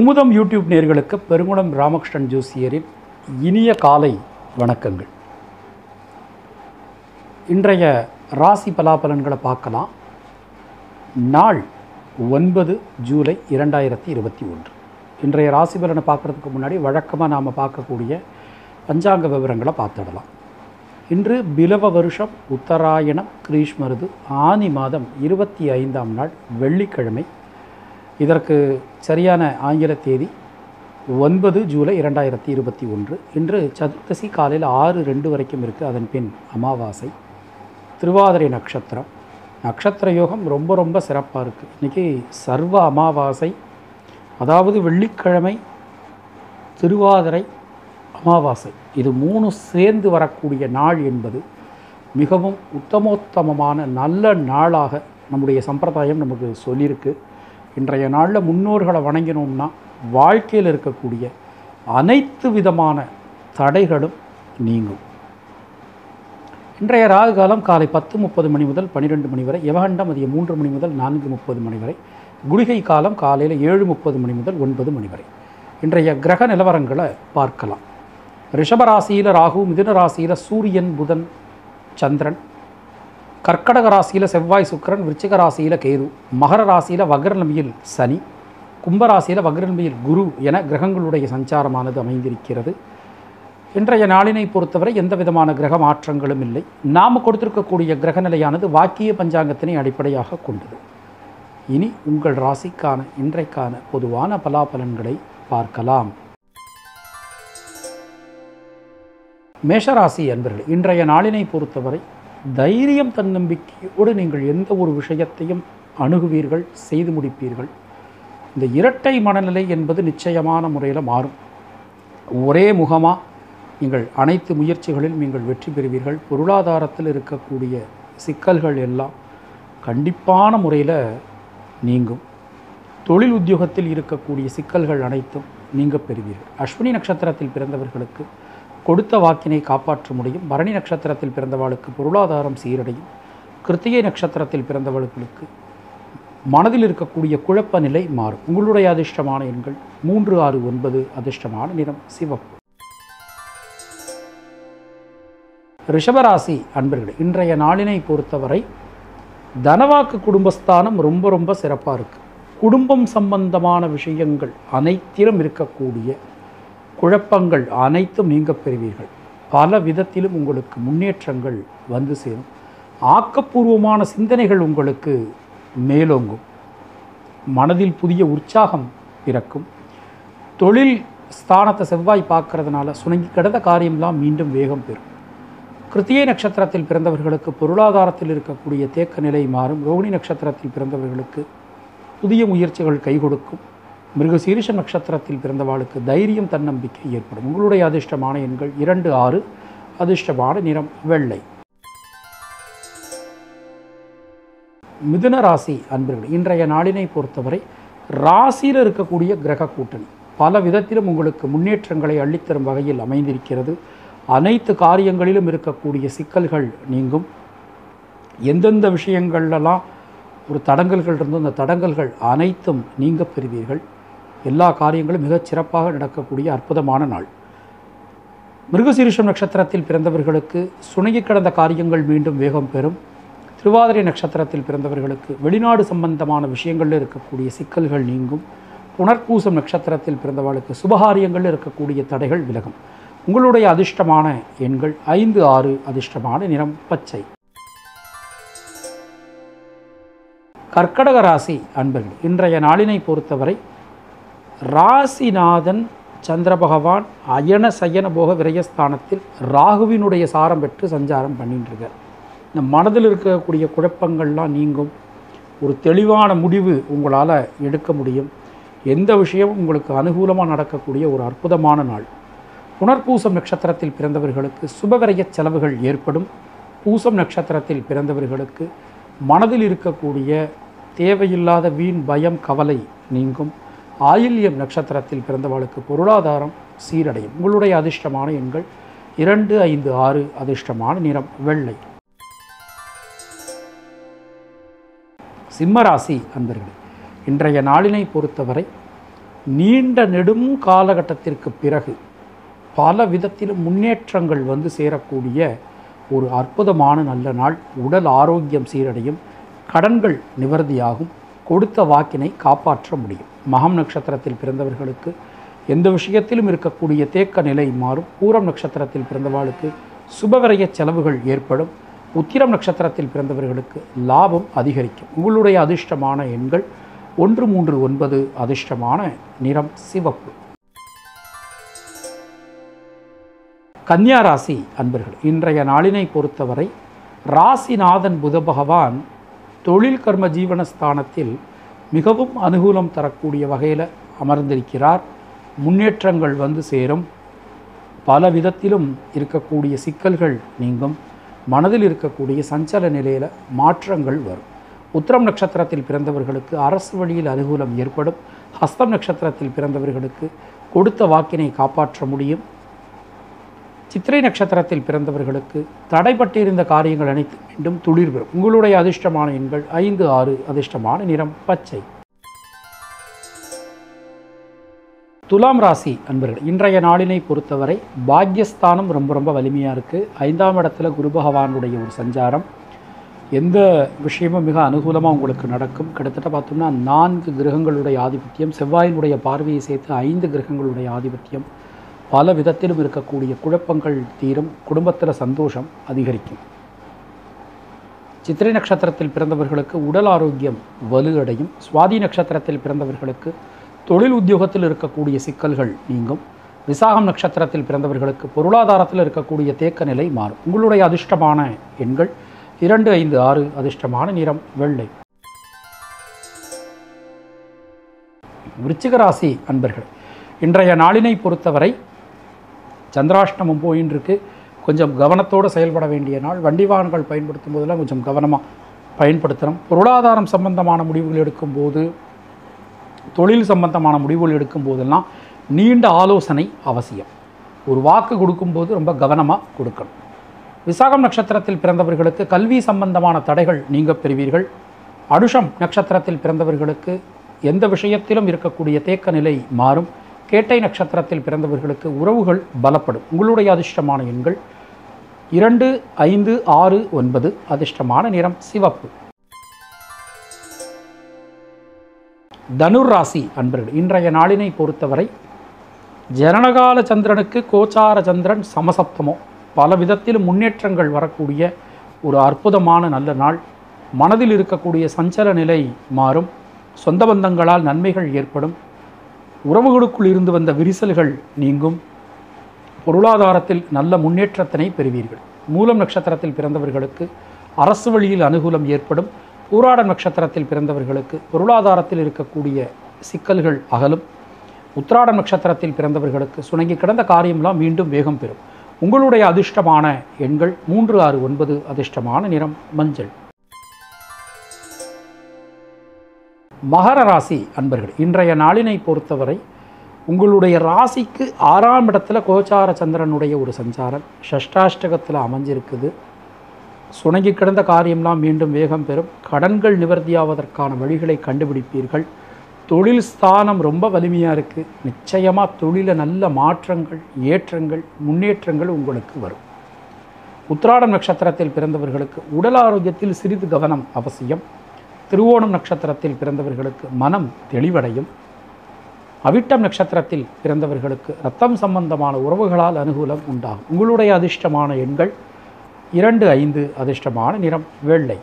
Kumudam YouTube நேர்களுக்கு பெருங்குளம் ராமகிருஷ்ணன் ஜோசியரின் இனிய காலை வணக்கங்கள் இன்றைய ராசி பலாபலன்களை பார்க்கலாம் நாள் ஒன்பது ஜூலை இரண்டாயிரத்தி இருபத்தி ஒன்று இன்றைய ராசி பலனை பார்க்குறதுக்கு முன்னாடி வழக்கமாக நாம் பார்க்கக்கூடிய பஞ்சாங்க விவரங்களை பார்த்துடலாம் இன்று பிலவ வருஷம் உத்தராயணம் கிரீஷ்மருது ஆனி மாதம் இருபத்தி ஐந்தாம் நாள் வெள்ளிக்கிழமை இதற்கு சரியான ஆங்கில தேதி ஒன்பது ஜூலை இரண்டாயிரத்தி இருபத்தி ஒன்று இன்று சதுர்த்தசி காலையில் ஆறு ரெண்டு வரைக்கும் இருக்குது அதன் பின் அமாவாசை திருவாதிரை நட்சத்திரம் நட்சத்திர யோகம் ரொம்ப ரொம்ப சிறப்பாக இருக்குது இன்றைக்கி சர்வ அமாவாசை அதாவது வெள்ளிக்கிழமை திருவாதிரை அமாவாசை இது மூணு சேர்ந்து வரக்கூடிய நாள் என்பது மிகவும் உத்தமோத்தமமான நல்ல நாளாக நம்முடைய சம்பிரதாயம் நமக்கு சொல்லியிருக்கு இன்றைய நாளில் முன்னோர்களை வணங்கினோம்னா வாழ்க்கையில் இருக்கக்கூடிய அனைத்து விதமான தடைகளும் நீங்கும் இன்றைய ராகு காலம் காலை பத்து முப்பது மணி முதல் பன்னிரெண்டு மணி வரை யவகண்டம் மதியம் மூன்று மணி முதல் நான்கு முப்பது மணி வரை குளிகை காலம் காலையில் ஏழு முப்பது மணி முதல் ஒன்பது மணி வரை இன்றைய கிரக நிலவரங்களை பார்க்கலாம் ரிஷபராசியில் ராகு மிதுன ராசியில் சூரியன் புதன் சந்திரன் கர்க்கடக ராசியில் செவ்வாய் சுக்கிரன் விருச்சிக ராசியில் கேது மகர ராசியில் வக்ரநம்பியில் சனி கும்பராசியில் வக்ரநம்பியில் குரு என கிரகங்களுடைய சஞ்சாரமானது அமைந்திருக்கிறது இன்றைய நாளினை பொறுத்தவரை எந்த விதமான கிரக மாற்றங்களும் இல்லை நாம் கொடுத்திருக்கக்கூடிய கிரக நிலையானது வாக்கிய பஞ்சாங்கத்தினை அடிப்படையாக கொண்டது இனி உங்கள் ராசிக்கான இன்றைக்கான பொதுவான பலாபலன்களை பார்க்கலாம் மேஷராசி அன்பர்கள் இன்றைய நாளினை பொறுத்தவரை தைரியம் தன்னம்பிக்கையோடு நீங்கள் எந்த ஒரு விஷயத்தையும் அணுகுவீர்கள் செய்து முடிப்பீர்கள் இந்த இரட்டை மனநிலை என்பது நிச்சயமான முறையில் மாறும் ஒரே முகமாக நீங்கள் அனைத்து முயற்சிகளில் நீங்கள் வெற்றி பெறுவீர்கள் பொருளாதாரத்தில் இருக்கக்கூடிய சிக்கல்கள் எல்லாம் கண்டிப்பான முறையில் நீங்கும் தொழில் உத்தியோகத்தில் இருக்கக்கூடிய சிக்கல்கள் அனைத்தும் நீங்க பெறுவீர்கள் அஸ்வினி நட்சத்திரத்தில் பிறந்தவர்களுக்கு கொடுத்த வாக்கினை காப்பாற்ற முடியும் பரணி நட்சத்திரத்தில் பிறந்தவளுக்கு பொருளாதாரம் சீரடையும் கிருத்திகை நட்சத்திரத்தில் பிறந்தவர்களுக்கு மனதில் இருக்கக்கூடிய குழப்ப நிலை மாறும் உங்களுடைய அதிர்ஷ்டமான எண்கள் மூன்று ஆறு ஒன்பது அதிர்ஷ்டமான நிறம் சிவப்பு ரிஷபராசி அன்பர்களே இன்றைய நாளினை பொறுத்தவரை தனவாக்கு குடும்பஸ்தானம் ரொம்ப ரொம்ப சிறப்பாக இருக்குது குடும்பம் சம்பந்தமான விஷயங்கள் அனைத்திலும் இருக்கக்கூடிய குழப்பங்கள் அனைத்தும் நீங்க பெறுவீர்கள் பல விதத்திலும் உங்களுக்கு முன்னேற்றங்கள் வந்து சேரும் ஆக்கப்பூர்வமான சிந்தனைகள் உங்களுக்கு மேலோங்கும் மனதில் புதிய உற்சாகம் பிறக்கும் தொழில் ஸ்தானத்தை செவ்வாய் பார்க்கறதுனால சுணங்கி கிடந்த காரியம்லாம் மீண்டும் வேகம் பெறும் கிருத்தியை நட்சத்திரத்தில் பிறந்தவர்களுக்கு பொருளாதாரத்தில் இருக்கக்கூடிய தேக்க நிலை மாறும் ரோகிணி நட்சத்திரத்தில் பிறந்தவர்களுக்கு புதிய முயற்சிகள் கை கொடுக்கும் மிருகசீரிஷ நட்சத்திரத்தில் பிறந்தவாளுக்கு தைரியம் தன்னம்பிக்கை ஏற்படும் உங்களுடைய அதிர்ஷ்டமான எண்கள் இரண்டு ஆறு அதிர்ஷ்டமான நிறம் வெள்ளை மிதுன ராசி அன்பர்கள் இன்றைய நாளினை பொறுத்தவரை ராசியில் இருக்கக்கூடிய கிரக கூட்டணி பல விதத்திலும் உங்களுக்கு முன்னேற்றங்களை அள்ளித்தரும் வகையில் அமைந்திருக்கிறது அனைத்து காரியங்களிலும் இருக்கக்கூடிய சிக்கல்கள் நீங்கும் எந்தெந்த விஷயங்கள்லாம் ஒரு தடங்கல்கள் இருந்தோ அந்த தடங்கல்கள் அனைத்தும் நீங்க பெறுவீர்கள் எல்லா காரியங்களும் மிகச் சிறப்பாக நடக்கக்கூடிய அற்புதமான நாள் மிருகசீரிஷம் நட்சத்திரத்தில் பிறந்தவர்களுக்கு சுணங்கி கிடந்த காரியங்கள் மீண்டும் வேகம் பெறும் திருவாதிரை நட்சத்திரத்தில் பிறந்தவர்களுக்கு வெளிநாடு சம்பந்தமான விஷயங்களில் இருக்கக்கூடிய சிக்கல்கள் நீங்கும் புனர்பூசம் நட்சத்திரத்தில் பிறந்தவர்களுக்கு சுபகாரியங்களில் இருக்கக்கூடிய தடைகள் விலகும் உங்களுடைய அதிர்ஷ்டமான எண்கள் ஐந்து ஆறு அதிர்ஷ்டமான நிறம் பச்சை கர்க்கடக ராசி அன்பர்கள் இன்றைய நாளினை பொறுத்தவரை ராசிநாதன் சந்திர பகவான் அயன சயன போக விரயஸ்தானத்தில் ராகுவினுடைய சாரம் பெற்று சஞ்சாரம் பண்ணிட்டு இருக்கார் இந்த மனதில் இருக்கக்கூடிய குழப்பங்கள்லாம் நீங்கும் ஒரு தெளிவான முடிவு உங்களால் எடுக்க முடியும் எந்த விஷயமும் உங்களுக்கு அனுகூலமாக நடக்கக்கூடிய ஒரு அற்புதமான நாள் புனர்பூசம் நட்சத்திரத்தில் பிறந்தவர்களுக்கு சுபவிரய செலவுகள் ஏற்படும் பூசம் நட்சத்திரத்தில் பிறந்தவர்களுக்கு மனதில் இருக்கக்கூடிய தேவையில்லாத வீண் பயம் கவலை நீங்கும் ஆயில்யம் நட்சத்திரத்தில் பிறந்தவளுக்கு பொருளாதாரம் சீரடையும் உங்களுடைய அதிர்ஷ்டமான எண்கள் இரண்டு ஐந்து ஆறு அதிர்ஷ்டமான நிறம் வெள்ளை சிம்மராசி அன்பர்களே இன்றைய நாளினை பொறுத்தவரை நீண்ட நெடும் காலகட்டத்திற்கு பிறகு பல விதத்திலும் முன்னேற்றங்கள் வந்து சேரக்கூடிய ஒரு அற்புதமான நல்ல நாள் உடல் ஆரோக்கியம் சீரடையும் கடன்கள் நிவர்த்தியாகும் கொடுத்த வாக்கினை காப்பாற்ற முடியும் மகம் நட்சத்திரத்தில் பிறந்தவர்களுக்கு எந்த விஷயத்திலும் இருக்கக்கூடிய தேக்க நிலை மாறும் பூரம் நட்சத்திரத்தில் பிறந்தவாளுக்கு சுபவிரய செலவுகள் ஏற்படும் உத்திரம் நட்சத்திரத்தில் பிறந்தவர்களுக்கு லாபம் அதிகரிக்கும் உங்களுடைய அதிர்ஷ்டமான எண்கள் ஒன்று மூன்று ஒன்பது அதிர்ஷ்டமான நிறம் சிவப்பு கன்னியா ராசி அன்பர்கள் இன்றைய நாளினை பொறுத்தவரை ராசிநாதன் புத பகவான் தொழில் கர்ம ஜீவனஸ்தானத்தில் மிகவும் அனுகூலம் தரக்கூடிய வகையில் அமர்ந்திருக்கிறார் முன்னேற்றங்கள் வந்து சேரும் பல விதத்திலும் இருக்கக்கூடிய சிக்கல்கள் நீங்கும் மனதில் இருக்கக்கூடிய சஞ்சல நிலையில் மாற்றங்கள் வரும் உத்திரம் நட்சத்திரத்தில் பிறந்தவர்களுக்கு அரசு வழியில் அனுகூலம் ஏற்படும் ஹஸ்தம் நட்சத்திரத்தில் பிறந்தவர்களுக்கு கொடுத்த வாக்கினை காப்பாற்ற முடியும் சித்திரை நட்சத்திரத்தில் பிறந்தவர்களுக்கு தடைப்பட்டிருந்த காரியங்கள் அனைத்து மீண்டும் துளிர் பெறும் உங்களுடைய அதிர்ஷ்டமான எண்கள் ஐந்து ஆறு அதிர்ஷ்டமான நிறம் பச்சை துலாம் ராசி அன்பர்கள் இன்றைய நாளினை பொறுத்தவரை பாக்யஸ்தானம் ரொம்ப ரொம்ப வலிமையாக இருக்குது ஐந்தாம் இடத்துல குரு பகவானுடைய ஒரு சஞ்சாரம் எந்த விஷயமும் மிக அனுகூலமாக உங்களுக்கு நடக்கும் கிட்டத்தட்ட பார்த்தோம்னா நான்கு கிரகங்களுடைய ஆதிபத்தியம் செவ்வாயினுடைய பார்வையை சேர்த்து ஐந்து கிரகங்களுடைய ஆதிபத்தியம் பல விதத்திலும் இருக்கக்கூடிய குழப்பங்கள் தீரும் குடும்பத்தில் சந்தோஷம் அதிகரிக்கும் சித்திரை நட்சத்திரத்தில் பிறந்தவர்களுக்கு உடல் ஆரோக்கியம் வலுவடையும் சுவாதி நட்சத்திரத்தில் பிறந்தவர்களுக்கு தொழில் உத்தியோகத்தில் இருக்கக்கூடிய சிக்கல்கள் நீங்கும் விசாகம் நட்சத்திரத்தில் பிறந்தவர்களுக்கு பொருளாதாரத்தில் இருக்கக்கூடிய தேக்க நிலை மாறும் உங்களுடைய அதிர்ஷ்டமான எண்கள் இரண்டு ஐந்து ஆறு அதிர்ஷ்டமான நிறம் வெள்ளை விருச்சிக ராசி அன்பர்கள் இன்றைய நாளினை பொறுத்தவரை சந்திராஷ்டமம் போயின்னு இருக்கு கொஞ்சம் கவனத்தோடு செயல்பட வேண்டிய நாள் வண்டி வாகனங்கள் பயன்படுத்தும் போதெல்லாம் கொஞ்சம் கவனமாக பயன்படுத்தணும் பொருளாதாரம் சம்பந்தமான முடிவுகள் எடுக்கும்போது தொழில் சம்பந்தமான முடிவுகள் எடுக்கும் போதெல்லாம் நீண்ட ஆலோசனை அவசியம் ஒரு வாக்கு கொடுக்கும்போது ரொம்ப கவனமாக கொடுக்கணும் விசாகம் நட்சத்திரத்தில் பிறந்தவர்களுக்கு கல்வி சம்பந்தமான தடைகள் நீங்க பெறுவீர்கள் அடுஷம் நட்சத்திரத்தில் பிறந்தவர்களுக்கு எந்த விஷயத்திலும் இருக்கக்கூடிய தேக்க நிலை மாறும் கேட்டை நட்சத்திரத்தில் பிறந்தவர்களுக்கு உறவுகள் பலப்படும் உங்களுடைய அதிர்ஷ்டமான எண்கள் இரண்டு ஐந்து ஆறு ஒன்பது அதிர்ஷ்டமான நிறம் சிவப்பு தனுர் ராசி அன்பர்கள் இன்றைய நாளினை பொறுத்தவரை ஜனனகால சந்திரனுக்கு கோச்சார சந்திரன் சமசப்தமோ பல விதத்திலும் முன்னேற்றங்கள் வரக்கூடிய ஒரு அற்புதமான நல்ல நாள் மனதில் இருக்கக்கூடிய சஞ்சல நிலை மாறும் சொந்த பந்தங்களால் நன்மைகள் ஏற்படும் உறவுகளுக்குள் இருந்து வந்த விரிசல்கள் நீங்கும் பொருளாதாரத்தில் நல்ல முன்னேற்றத்தினை பெறுவீர்கள் மூலம் நட்சத்திரத்தில் பிறந்தவர்களுக்கு அரசு வழியில் அனுகூலம் ஏற்படும் பூராட நட்சத்திரத்தில் பிறந்தவர்களுக்கு பொருளாதாரத்தில் இருக்கக்கூடிய சிக்கல்கள் அகலும் உத்திராட நட்சத்திரத்தில் பிறந்தவர்களுக்கு சுணங்கி கிடந்த காரியம்லாம் மீண்டும் வேகம் பெறும் உங்களுடைய அதிர்ஷ்டமான எண்கள் மூன்று ஆறு ஒன்பது அதிர்ஷ்டமான நிறம் மஞ்சள் மகர ராசி அன்பர்கள் இன்றைய நாளினை பொறுத்தவரை உங்களுடைய ராசிக்கு ஆறாம் இடத்துல கோச்சார சந்திரனுடைய ஒரு சஞ்சாரம் ஷஷ்டாஷ்டகத்தில் அமைஞ்சிருக்குது சுணங்கி கிடந்த காரியம்லாம் மீண்டும் வேகம் பெறும் கடன்கள் நிவர்த்தியாவதற்கான வழிகளை கண்டுபிடிப்பீர்கள் தொழில் ஸ்தானம் ரொம்ப வலிமையாக இருக்குது நிச்சயமாக தொழில நல்ல மாற்றங்கள் ஏற்றங்கள் முன்னேற்றங்கள் உங்களுக்கு வரும் உத்திராடம் நட்சத்திரத்தில் பிறந்தவர்களுக்கு உடல் ஆரோக்கியத்தில் சிறிது கவனம் அவசியம் திருவோணம் நட்சத்திரத்தில் பிறந்தவர்களுக்கு மனம் தெளிவடையும் அவிட்டம் நட்சத்திரத்தில் பிறந்தவர்களுக்கு ரத்தம் சம்பந்தமான உறவுகளால் அனுகூலம் உண்டாகும் உங்களுடைய அதிர்ஷ்டமான எண்கள் இரண்டு ஐந்து அதிர்ஷ்டமான நிறம் வெள்ளை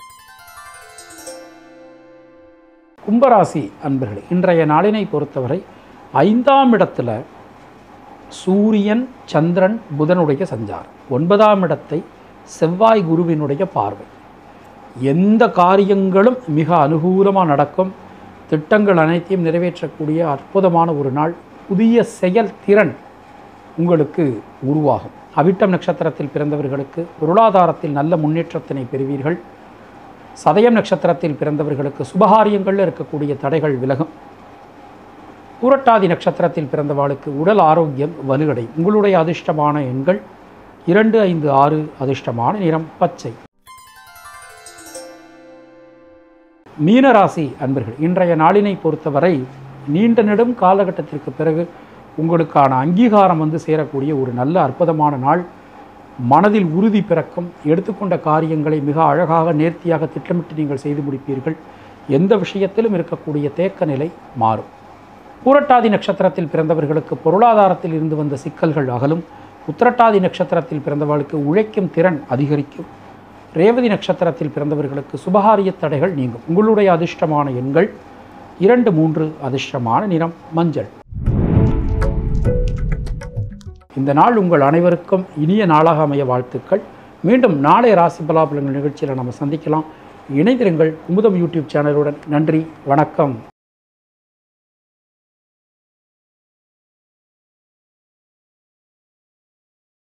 கும்பராசி அன்பர்களே இன்றைய நாளினை பொறுத்தவரை ஐந்தாம் இடத்துல சூரியன் சந்திரன் புதனுடைய சஞ்சாரம் ஒன்பதாம் இடத்தை செவ்வாய் குருவினுடைய பார்வை எந்த காரியங்களும் மிக அனுகூலமாக நடக்கும் திட்டங்கள் அனைத்தையும் நிறைவேற்றக்கூடிய அற்புதமான ஒரு நாள் புதிய செயல்திறன் உங்களுக்கு உருவாகும் அவிட்டம் நட்சத்திரத்தில் பிறந்தவர்களுக்கு பொருளாதாரத்தில் நல்ல முன்னேற்றத்தினை பெறுவீர்கள் சதயம் நட்சத்திரத்தில் பிறந்தவர்களுக்கு சுபகாரியங்களில் இருக்கக்கூடிய தடைகள் விலகும் பூரட்டாதி நட்சத்திரத்தில் பிறந்தவாளுக்கு உடல் ஆரோக்கியம் வலுவடை உங்களுடைய அதிர்ஷ்டமான எண்கள் இரண்டு ஐந்து ஆறு அதிர்ஷ்டமான நிறம் பச்சை மீனராசி அன்பர்கள் இன்றைய நாளினை பொறுத்தவரை நீண்ட நெடும் காலகட்டத்திற்கு பிறகு உங்களுக்கான அங்கீகாரம் வந்து சேரக்கூடிய ஒரு நல்ல அற்புதமான நாள் மனதில் உறுதி பிறக்கும் எடுத்துக்கொண்ட காரியங்களை மிக அழகாக நேர்த்தியாக திட்டமிட்டு நீங்கள் செய்து முடிப்பீர்கள் எந்த விஷயத்திலும் இருக்கக்கூடிய தேக்க நிலை மாறும் பூரட்டாதி நட்சத்திரத்தில் பிறந்தவர்களுக்கு பொருளாதாரத்தில் இருந்து வந்த சிக்கல்கள் அகலும் உத்திரட்டாதி நட்சத்திரத்தில் பிறந்தவர்களுக்கு உழைக்கும் திறன் அதிகரிக்கும் ரேவதி நட்சத்திரத்தில் பிறந்தவர்களுக்கு சுபகாரிய தடைகள் நீங்கும் உங்களுடைய அதிர்ஷ்டமான எண்கள் இரண்டு மூன்று அதிர்ஷ்டமான நிறம் மஞ்சள் இந்த நாள் உங்கள் அனைவருக்கும் இனிய நாளாக அமைய வாழ்த்துக்கள் மீண்டும் நாளை ராசி பலாபலங்கள் நிகழ்ச்சியில் நம்ம சந்திக்கலாம் இணைந்திருங்கள் குமுதம் யூடியூப் சேனலுடன் நன்றி வணக்கம்